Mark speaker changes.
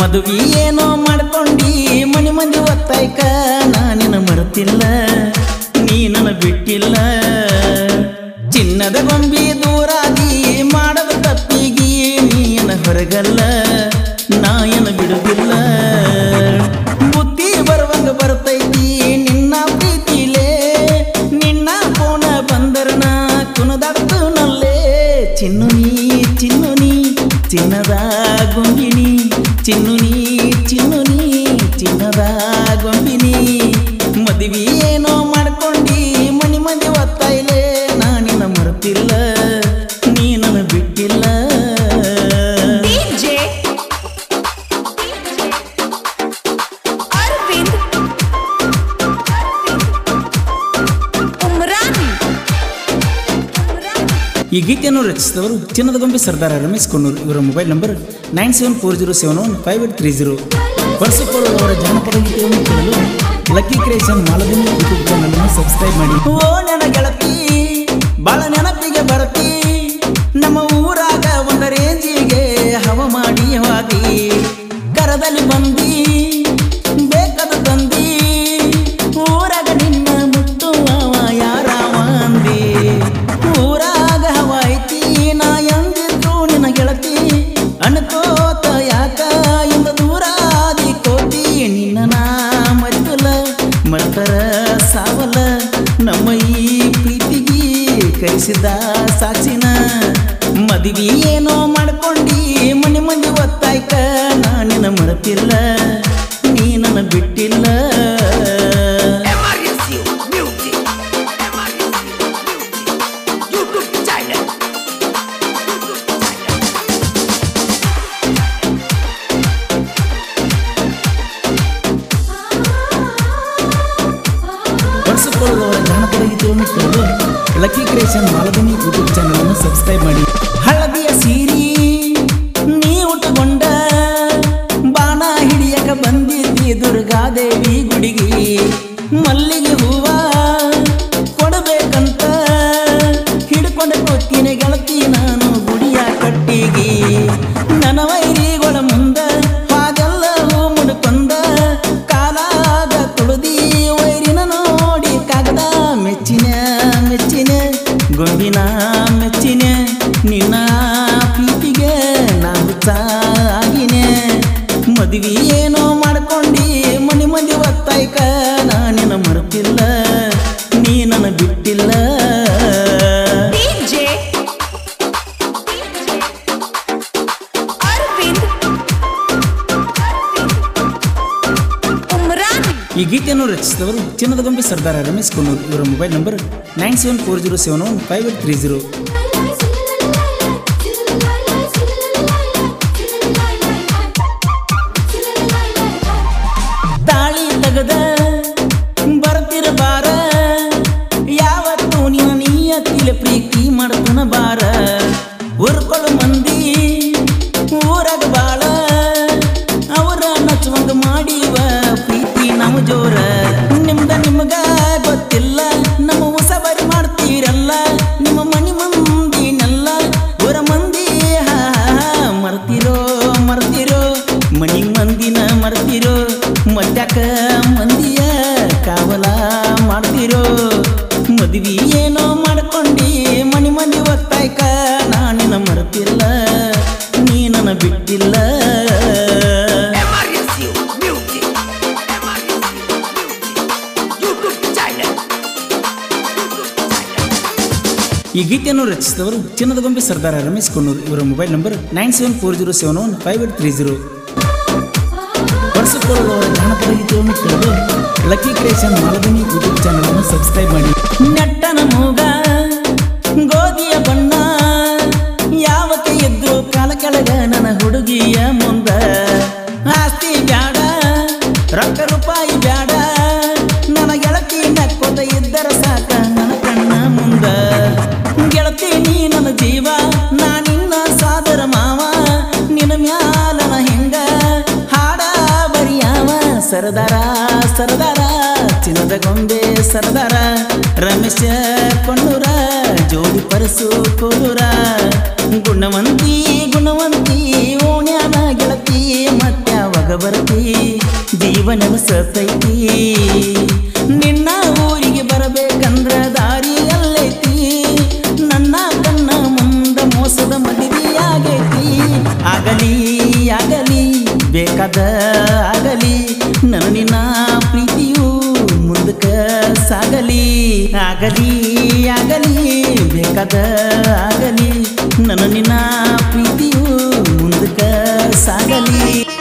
Speaker 1: ಮದುವೆ ಏನೋ ಮಾಡ್ಕೊಂಡಿ ಮನಿ ಮಂದಿ ಒತ್ತಾಯ್ಕ ನಾನಿನ ಮರೆತಿಲ್ಲ ನೀ ನನ್ನ ಬಿಟ್ಟಿಲ್ಲ ಚಿನ್ನದ ಗೊಂಬಿ ದೂರಾಗಿ ಮಾಡದ ತಪ್ಪಿಗಿ ನೀನ ಹೊರಗಲ್ಲ ನಾಯನ ಬಿಡುದಿಲ್ಲ ಬುದ್ಧಿ ಬರುವಂಗ ಬರ್ತೈತಿ ನಿನ್ನ ಪ್ರೀತಿಲೇ ನಿನ್ನ ಫೋನ ಬಂದರನ ಕುಣದಾಡ್ತು ನಲ್ಲೇ ಚಿನ್ನುನಿ ಚಿನ್ನುನಿ ಚಿನ್ನದ ಗೊಂಬಿನಿ ಚಿನ್ನುನಿ ಚಿನ್ನುನಿ ಚಿನ್ನದ ಗೊಂಬಿನಿ ಮದುವೆ ಏನೋ ಮಾಡ್ಕೊಂಡಿ ಮನಿ ಮಂದಿ ಒತ್ತಾಯಿಲೆ ನಾನಿನ ಮರೆತಿಲ್ಲ ನೀ ನನ್ನ ಬಿಟ್ಟಿಲ್ಲ
Speaker 2: DJ Arvind Umrani
Speaker 1: ಈ ಗೀತೆಯನ್ನು ರಚಿಸಿದವರು ಚಿನ್ನದ ಗೊಂಬೆ ಸರ್ದಾರ ರಮೇಶ್ ಕೊನ್ನೂರು ಇವರ mobile number nine seven four zero seven one five eight three zero ವರ್ಷಕೊಳ್ಳು ಅವರ ಜನಪದ ಗೀತೆಯನ್ನು ಕೇಳಲು ಲಕ್ಕಿ ಕ್ರಿಯೇಷನ್ ಮಾಲದಿನ ಯೂಟ್ಯೂಬ್ ಚಾನಲ್ ಅನ್ನು ಸಬ್ಸ್ಕ್ರೈಬ್ ಮಾಡಿ ಓ ನನ್ನ ಗೆಳತಿ ಬಾಳ ನೆನಪಿಗೆ ಬರತಿ ನಮ್ಮ ಊರಾಗ ಒಂದ ರೇಂಜಿಗೆ ಹವ ಮಾಡಿ ಹೋದಿ ಕರದಲ್ಲಿ ಬಂದಿ ಬೇಕಾದ ತಂದಿ ಊರಾಗ ನಿನ್ನ ಮುಟ್ಟುವವ ಯಾರವ ಅಂದಿ ಊರಾಗ ಹವ ಐತಿ ನಾ ಎಂದಿದ್ರು ನಿನ್ನ ಗೆಳತಿ ಅನ್ಕೋತ ಯಾಕ ಇಂದ ದೂರಾದಿ ಕೋತಿ ನಿನ್ನ ನಾ ಮತ್ತಲ ಮರ್ತರ ಸಾವಲ ನಮ್ಮ ಈ ಪ್ರೀತಿಗೆ ಕೈಸಿದ ಸಾಕ್ಷಿನ ಮದುವೆ ಏನೋ ಮಾಡ್ಕೊಂಡಿ ಮನಿ ಮಂದಿ ಒತ್ತಾಯ್ಕ ನಾನಿನ ಮರೆತಿಲ್ಲ ನೀ ನನ್ನ ಬಿಟ್ಟಿಲ್ಲ
Speaker 3: MRSU Music. MRSU Music. YouTube channel. YouTube channel.
Speaker 1: ವರ್ಷಕೊಳ್ಳುವವರ ಜಾನಪದ ಗೀತೆಯನ್ನು ಕೇಳಲು ಲಕ್ಕಿ ಕ್ರಿಯೇಷನ್ ಮಾಲದಿನಿ ಯೂಟ್ಯೂಬ್ ಚಾನಲ್ ಅನ್ನು ಸಬ್ಸ್ಕ್ರೈಬ್ ಮಾಡಿ ಹಳದಿಯ ಸೀರಿ ನೀ ಉಟ್ಟುಕೊಂಡ ಬಾಣ ಹಿಡಿಯಕ ಬಂದಿದ್ದಿ ದುರ್ಗಾದೇವಿ ಗುಡಿಗೆ ಮಲ್ಲಿಗೆ ಹೂವ ಕೊಡಬೇಕಂತ ಹಿಡ್ಕೊಂಡ ಕೊತ್ತಿನ ಗೆಳತಿ ನಾನು ಗುಡಿಯ ಕಟ್ಟಿಗೆ ನನ್ನ ವೈರಿಗಳ ಮುಂದ ಹಾಗೆಲ್ಲ ಹೂ ಮುಡ್ಕೊಂಡ ಕಾಲಾಗ ತುಳಿದಿ ವೈರಿನ ನೋಡಿ ಕಾಗದ ಮೆಚ್ಚಿನ ಮೆಚ್ಚಿನ ಗೊಂಬಿನ ಮೆಚ್ಚಿನ ನಿನ್ನ ಪ್ರೀತಿಗೆ ನಾ ಆಗಿನೇ ಮದುವೆ ಏನೋ ಮಾಡ್ಕೊಂಡಿ ಮನಿ ಮಂದಿ ಒತ್ತಾಯ್ಕ ನಾನಿನ ಮರೆತಿಲ್ಲ ನೀ ನನ್ನ ಬಿಟ್ಟಿಲ್ಲ
Speaker 2: DJ Arvind Umrani
Speaker 1: ಈ ಗೀತೆಯನ್ನು ರಚಿಸಿದವರು ಚಿನ್ನದ ಗೊಂಬೆ ಸರ್ದಾರ ರಮೇಶ್ ಕೊನ್ನೂರು ಇವರ mobile number nine seven four zero seven one five eight three zero ತಾಳಿ ತಗದ ಬರ್ತಿರ ಬಾರ ಯಾವತ್ತು ನಿನ್ನ ನೀಯತ್ತಿಲೆ ಪ್ರೀತಿ ಮಾಡ್ತನ ಬಾರ ಊರ್ಕೊಳ್ಳು ಮಂದಿ ಊರಾಗ ಬಾಳ ಅವರ ನಚ್ಚುವಂಗ ಮಾಡಿವ ಪ್ರೀತಿ ನಮ್ಮ ಜೋರ ನಿಮ್ದ ನಿಮ್ಗ ಗೊತ್ತಿಲ್ಲ ನಮ್ಮ ಹೊಸಬರಿ ಮಾಡ್ತೀರಲ್ಲ ನಿಮ್ಮ ಮನಿ ಮಂದಿನೆಲ್ಲ ಊರ ಮಂದಿ ಹಾ ಮರ್ತಿರೋ ಮರ್ತಿರೋ ಮನಿ ಮಂದಿನ ಮರ್ತಿರೋ ಮತ್ಯಾಕ ಮಂದಿಯ ಕಾವಲ ಮಾಡ್ತಿರೋ ಮದ್ವಿ ಏನೋ ಮಾಡ್ಕೊಂಡಿ ಮನಿ ಮಂದಿ ಒತ್ತಾಯ್ಕ ನಾನಿನ ಮರ್ತಿಲ್ಲ ನೀ ನನ್ನ ಬಿಟ್ಟಿಲ್ಲ
Speaker 3: MRSU Music. MRSU Music. YouTube channel. YouTube channel.
Speaker 1: ಈ ಗೀತೆಯನ್ನು ರಚಿಸಿದವರು ಚಿನ್ನದ ಗೊಂಬೆ ಸರ್ದಾರ ರಮೇಶ್ ಕೊನ್ನೂರು ಇವರ mobile number nine seven four zero seven one five eight three zero ವರ್ಷಕೊಳ್ಳುವವರ ಜಾನಪದ ಗೀತೆಯನ್ನು ಕೇಳಲು ಲಕ್ಕಿ ಕ್ರಿಯೇಷನ್ ಮಾಲದಿನಿ ಯೂಟ್ಯೂಬ್ ಚಾನಲ್ ಅನ್ನು ಸಬ್ಸ್ಕ್ರೈಬ್ ಮಾಡಿ ನೆಟ್ಟನ ಮೂಗ ಗೋಧಿಯ ಬಣ್ಣ ಯಾವಕ್ಕೆ ಎದ್ದು ಕಾಲ ಕೆಳಗ ನನ್ನ ಹುಡುಗಿಯ ಮುಂದ ಆಸ್ತಿ ಬ್ಯಾಡ ರೊಕ್ಕ ರೂಪಾಯಿ ಬ್ಯಾಡ ನನ್ನ ಗೆಳತಿ ನಕ್ಕೋತ ಇದ್ದರ ಸಾಕ ನನ್ನ ಕಣ್ಣ ಮುಂದ ಗೆಳತಿ ನೀ ನನ್ನ ಜೀವ ನಾ ನಿನ್ನ ಸಾದರ ಮಾವ ನಿನ್ನ ಮ್ಯಾಲನ ಹೆಂಗ ಹಾಡ ಬರಿಯಾವ ಸರದಾರ ಸರದಾರ ಚಿನ್ನದ ಗೊಂಬೆ ಸರದಾರ ರಮೇಶ ಕೊಂಡೂರ ಜೋಡಿ ಪರಸು ಕೋಲೂರ ಗುಣವಂತಿ ಗುಣವಂತಿ ಓಣ್ಯಾನ ಗೆಳತಿ ಮತ್ಯಾವ ಯಾವಾಗ ಬರತಿ ಜೀವನ ಸತೈತಿ ನಿನ್ನ ಊರಿಗೆ ಬರಬೇಕಂದ್ರ ದಾರಿ ಎಲ್ಲೈತಿ ನನ್ನ ಕಣ್ಣ ಮುಂದ ಮೋಸದ ಮದುವೆಯಾಗೈತಿ ಆಗಲಿ ಆಗಲಿ ಬೇಕಾದ ಆಗಲಿ ನನ್ನ ನಿನ್ನ ಪ್ರೀತಿಯು ಮುಂದಕ್ಕ ಸಾಗಲಿ ಆಗಲಿ ಆಗಲಿ ಬೇಕಾದ ಆಗಲಿ ನನ್ನ ನಿನ್ನ ಪ್ರೀತಿಯು ಮುಂದಕ್ಕ ಸಾಗಲಿ